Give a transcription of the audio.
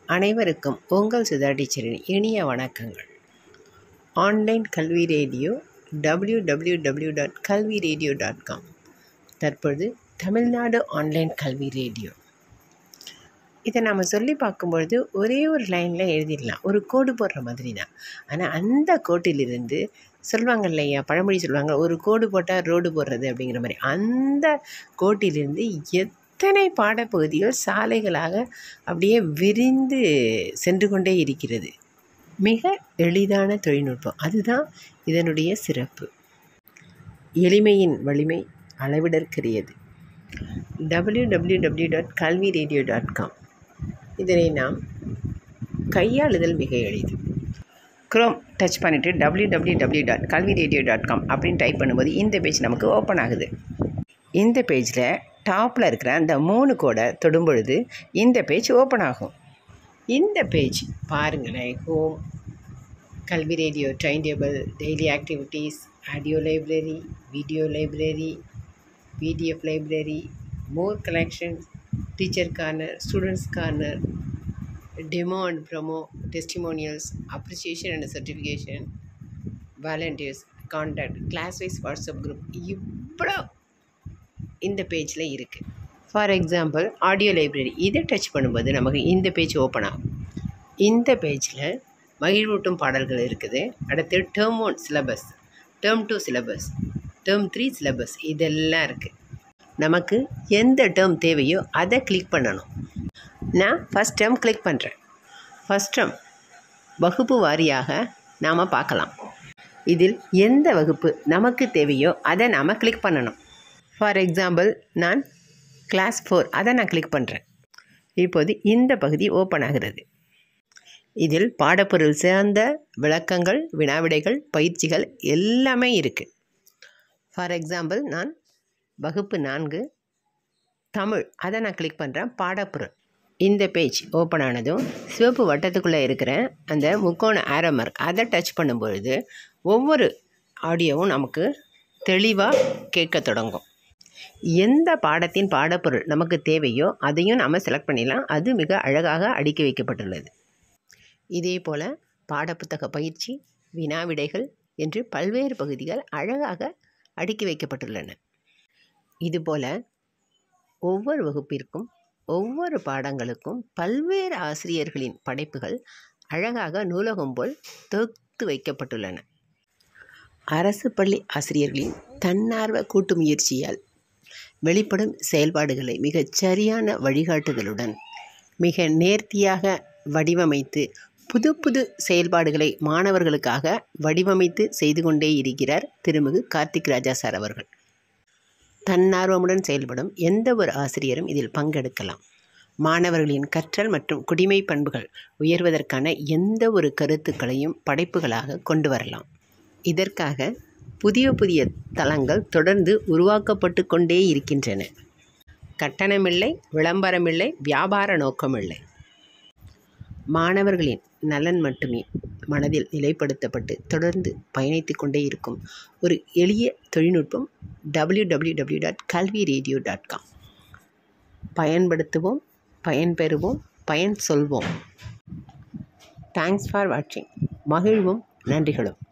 அனைவருக்கும் உங்கள் சுதா டீச்சரின் இனிய வணக்கங்கள் online Kalvi radio W W W dot Kalvi radio dot com தற்பொழுது தமிழ்நாடு ஆன்லைன் கல்வி ரேடியோ இதை நாம் சொல்லி பார்க்கும்பொழுது ஒரே ஒரு லைனில் எழுதிடலாம் ஒரு கோடு போடுற மாதிரி தான் ஆனால் அந்த கோட்டிலிருந்து சொல்லுவாங்க இல்லையா பழமொழி சொல்லுவாங்க ஒரு கோடு போட்டால் ரோடு போடுறது அப்படிங்கிற மாதிரி அந்த கோட்டிலிருந்து எத்தனை பாடப்பகுதிகள் சாலைகளாக அப்படியே விரிந்து சென்று கொண்டே இருக்கிறது மிக எளிதான தொழில்நுட்பம் அதுதான் இதனுடைய சிறப்பு எளிமையின் வலிமை அளவிடற்கரியது W W W dot Kalvi radio dot com இதனை நாம் கையாளுதல் மிக எளிது குரோம் டச் பண்ணிவிட்டு W W W dot Kalvi radio dot com அப்படின்னு டைப் பண்ணும்போது இந்த பேஜ் நமக்கு ஓப்பன் ஆகுது இந்த பேஜில் டாப்பில் இருக்கிற அந்த மூணு கோடை தொடும் பொழுது இந்த பேஜ் ஓப்பன் ஆகும் இந்த பேஜ் பாருங்களேன் home Kalvi radio time table daily activities audio library video library PDF library more collection teacher corner students corner demo and promo testimonials appreciation and certification volunteers contact class wise WhatsApp group இவ்வளோ இந்த பேஜில் இருக்குது for example audio library இதை touch பண்ணும்போது நமக்கு இந்த page open ஆகும் இந்த பேஜில் மகிழ்வூட்டும் பாடல்கள் இருக்குது அடுத்து term one syllabus term two syllabus term three syllabus இதெல்லாம் இருக்குது நமக்கு எந்த டேர்ம் தேவையோ அதை கிளிக் பண்ணணும் நான் ஃபஸ்ட் டேர்ம் கிளிக் பண்ணுறேன் ஃபஸ்ட் டேர்ம் வகுப்பு வாரியாக நாம் பார்க்கலாம் இதில் எந்த வகுப்பு நமக்கு தேவையோ அதை நாம் கிளிக் பண்ணணும் ஃபார் எக்ஸாம்பிள் நான் கிளாஸ் ஃபோர் அதை நான் கிளிக் பண்ணுறேன் இப்போது இந்த பகுதி ஓப்பன் ஆகிறது இதில் பாடப்பொருள் சேர்ந்த விளக்கங்கள் வினாவிடைகள் பயிற்சிகள் எல்லாமே இருக்குது ஃபார் எக்ஸாம்பிள் நான் வகுப்பு நான்கு தமிழ் அதை நான் கிளிக் பண்ணுறேன் பாடப்பொருள் இந்த பேஜ் ஓப்பன் ஆனதும் சிவப்பு வட்டத்துக்குள்ளே இருக்கிற அந்த முக்கோண ஆரோ மார்க் அதை டச் பண்ணும்பொழுது ஒவ்வொரு ஆடியோவும் நமக்கு தெளிவாக கேட்க தொடங்கும் எந்த பாடத்தின் பாடப்பொருள் நமக்கு தேவையோ அதையும் நம்ம செலக்ட் பண்ணிடலாம் அது மிக அழகாக அடுக்கி வைக்கப்பட்டுள்ளது இதே போல் பாடப்புத்தக பயிற்சி வினாவிடைகள் என்று பல்வேறு பகுதிகள் அழகாக அடுக்கி வைக்கப்பட்டுள்ளன இதுபோல் ஒவ்வொரு வகுப்பிற்கும் ஒவ்வொரு பாடங்களுக்கும் பல்வேறு ஆசிரியர்களின் படைப்புகள் அழகாக நூலகம் போல் தொகுத்து வைக்கப்பட்டுள்ளன அரசு பள்ளி ஆசிரியர்களின் தன்னார்வ கூட்டு முயற்சியால் வெளிப்படும் செயல்பாடுகளை மிகச் சரியான வழிகாட்டுதலுடன் மிக நேர்த்தியாக வடிவமைத்து புது புது செயல்பாடுகளை மாணவர்களுக்காக வடிவமைத்து செய்து கொண்டே இருக்கிறார் திருமிகு கார்த்திக் ராஜா சார் அவர்கள் தன்னார்வமுடன் செயல்படும் எந்த ஒரு ஆசிரியரும் இதில் பங்கெடுக்கலாம் மாணவர்களின் கற்றல் மற்றும் குடிமை பண்புகள் உயர்வதற்கான எந்த ஒரு கருத்துக்களையும் படைப்புகளாக கொண்டு வரலாம் இதற்காக புதிய புதிய தளங்கள் தொடர்ந்து உருவாக்கப்பட்டு கொண்டே இருக்கின்றன கட்டணமில்லை விளம்பரமில்லை வியாபார நோக்கமில்லை மாணவர்களின் நலன் மட்டுமே மனதில் நிலைப்படுத்தப்பட்டு தொடர்ந்து பயணித்து கொண்டே இருக்கும் ஒரு எளிய தொழில்நுட்பம் W W W dot Kalvi radio dot com பயன்படுத்துவோம் பயன்பெறுவோம் பயன் சொல்வோம் தேங்க்ஸ் ஃபார் வாட்சிங் மகிழ்வும் நன்றிகளும்